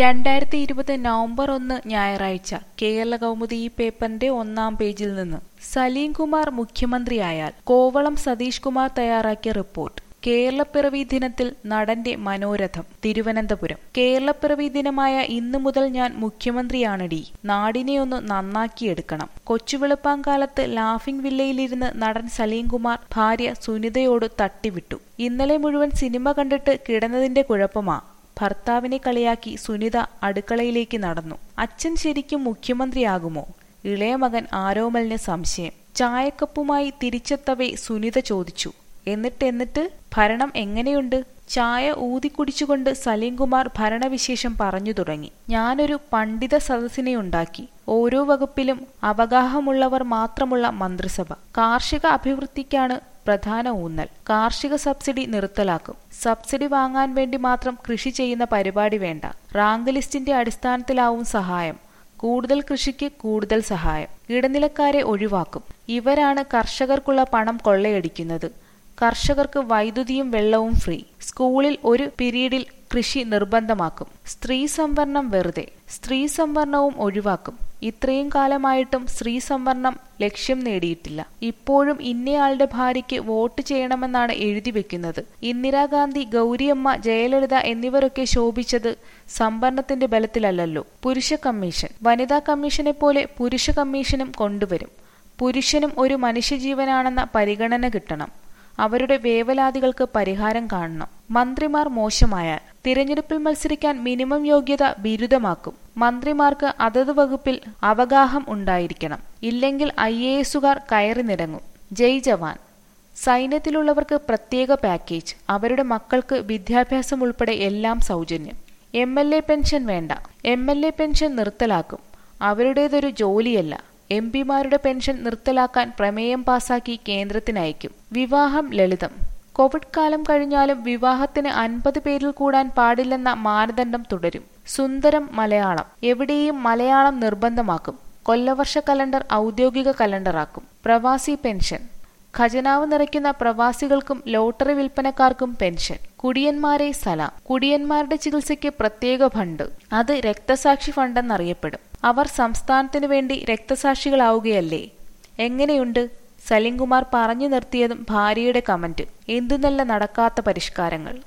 രണ്ടായിരത്തി ഇരുപത് നവംബർ ഒന്ന് ഞായറാഴ്ച കേരള കൗമുദി ഈ പേപ്പറിന്റെ ഒന്നാം പേജിൽ നിന്ന് സലീം കുമാർ മുഖ്യമന്ത്രിയായാൽ കോവളം സതീഷ് കുമാർ തയ്യാറാക്കിയ റിപ്പോർട്ട് കേരളപ്പിറവി ദിനത്തിൽ നടന്റെ മനോരഥം തിരുവനന്തപുരം കേരളപ്പിറവി ദിനമായ ഇന്നു മുതൽ ഞാൻ മുഖ്യമന്ത്രിയാണടി നാടിനെ ഒന്ന് നന്നാക്കിയെടുക്കണം കൊച്ചുവെളുപ്പാങ്കാലത്ത് ലാഫിംഗ് വില്ലയിലിരുന്ന് നടൻ സലീം കുമാർ ഭാര്യ സുനിതയോട് തട്ടിവിട്ടു ഇന്നലെ മുഴുവൻ സിനിമ കണ്ടിട്ട് കിടന്നതിന്റെ കുഴപ്പമാ ഭർത്താവിനെ കളിയാക്കി സുനിത അടുക്കളയിലേക്ക് നടന്നു അച്ഛൻ ശരിക്കും മുഖ്യമന്ത്രിയാകുമോ ഇളയ മകൻ ആരോമലിന് സംശയം ചായക്കപ്പുമായി തിരിച്ചെത്തവേ സുനിത ചോദിച്ചു എന്നിട്ട് എന്നിട്ട് ഭരണം എങ്ങനെയുണ്ട് ചായ ഊതിക്കുടിച്ചുകൊണ്ട് സലീംകുമാർ ഭരണവിശേഷം പറഞ്ഞു തുടങ്ങി ഞാനൊരു പണ്ഡിത സദസ്സിനെ ഉണ്ടാക്കി ഓരോ വകുപ്പിലും അവഗാഹമുള്ളവർ മാത്രമുള്ള മന്ത്രിസഭ കാർഷിക അഭിവൃദ്ധിക്കാണ് പ്രധാന ഊന്നൽ കാർഷിക സബ്സിഡി നിർത്തലാക്കും സബ്സിഡി വാങ്ങാൻ വേണ്ടി മാത്രം കൃഷി ചെയ്യുന്ന പരിപാടി വേണ്ട റാങ്ക് ലിസ്റ്റിന്റെ അടിസ്ഥാനത്തിലാവും സഹായം കൂടുതൽ കൃഷിക്ക് കൂടുതൽ സഹായം ഇടനിലക്കാരെ ഒഴിവാക്കും ഇവരാണ് കർഷകർക്കുള്ള പണം കൊള്ളയടിക്കുന്നത് കർഷകർക്ക് വൈദ്യുതിയും വെള്ളവും ഫ്രീ സ്കൂളിൽ ഒരു പീരീഡിൽ കൃഷി നിർബന്ധമാക്കും സ്ത്രീ സംവരണം വെറുതെ സ്ത്രീ സംവരണവും ഒഴിവാക്കും ഇത്രയും കാലമായിട്ടും സ്ത്രീ സംവരണം ലക്ഷ്യം നേടിയിട്ടില്ല ഇപ്പോഴും ഇന്നയാളുടെ ഭാര്യയ്ക്ക് വോട്ട് ചെയ്യണമെന്നാണ് എഴുതി വെക്കുന്നത് ഇന്ദിരാഗാന്ധി ഗൗരിയമ്മ ജയലളിത എന്നിവരൊക്കെ ശോഭിച്ചത് സംവരണത്തിന്റെ ബലത്തിലല്ലല്ലോ പുരുഷ കമ്മീഷൻ വനിതാ കമ്മീഷനെ പോലെ പുരുഷ കമ്മീഷനും കൊണ്ടുവരും പുരുഷനും ഒരു മനുഷ്യജീവനാണെന്ന പരിഗണന കിട്ടണം അവരുടെ വേവലാതികൾക്ക് പരിഹാരം കാണണം മന്ത്രിമാർ മോശമായാൽ തിരഞ്ഞെടുപ്പിൽ മത്സരിക്കാൻ മിനിമം യോഗ്യത ബിരുദമാക്കും മന്ത്രിമാർക്ക് അതത് വകുപ്പിൽ അവഗാഹം ഉണ്ടായിരിക്കണം ഇല്ലെങ്കിൽ ഐ എ എസുകാർ കയറി നിരങ്ങും ജയ് ജവാൻ സൈന്യത്തിലുള്ളവർക്ക് പ്രത്യേക പാക്കേജ് അവരുടെ മക്കൾക്ക് വിദ്യാഭ്യാസം ഉൾപ്പെടെ എല്ലാം സൗജന്യം എം എൽ എ പെൻഷൻ വേണ്ട എം എൽ എ പെൻഷൻ നിർത്തലാക്കും അവരുടേതൊരു ജോലിയല്ല എം പിമാരുടെ പെൻഷൻ നിർത്തലാക്കാൻ പ്രമേയം പാസാക്കി കേന്ദ്രത്തിനയക്കും വിവാഹം ലളിതം കോവിഡ് കാലം കഴിഞ്ഞാലും വിവാഹത്തിന് അൻപത് പേരിൽ കൂടാൻ പാടില്ലെന്ന മാനദണ്ഡം തുടരും സുന്ദരം മലയാളം എവിടെയും മലയാളം നിർബന്ധമാക്കും കൊല്ലവർഷ കലണ്ടർ ഔദ്യോഗിക കലണ്ടറാക്കും പ്രവാസി പെൻഷൻ ഖജനാവ് നിറയ്ക്കുന്ന പ്രവാസികൾക്കും ലോട്ടറി വിൽപ്പനക്കാർക്കും പെൻഷൻ കുടിയന്മാരെ സലാം കുടിയന്മാരുടെ ചികിത്സയ്ക്ക് പ്രത്യേക ഫണ്ട് അത് രക്തസാക്ഷി ഫണ്ടെന്നറിയപ്പെടും അവർ സംസ്ഥാനത്തിനു വേണ്ടി രക്തസാക്ഷികളാവുകയല്ലേ എങ്ങനെയുണ്ട് സലിംകുമാർ പറഞ്ഞു നിർത്തിയതും ഭാര്യയുടെ കമന്റ് എന്തു നല്ല നടക്കാത്ത പരിഷ്കാരങ്ങൾ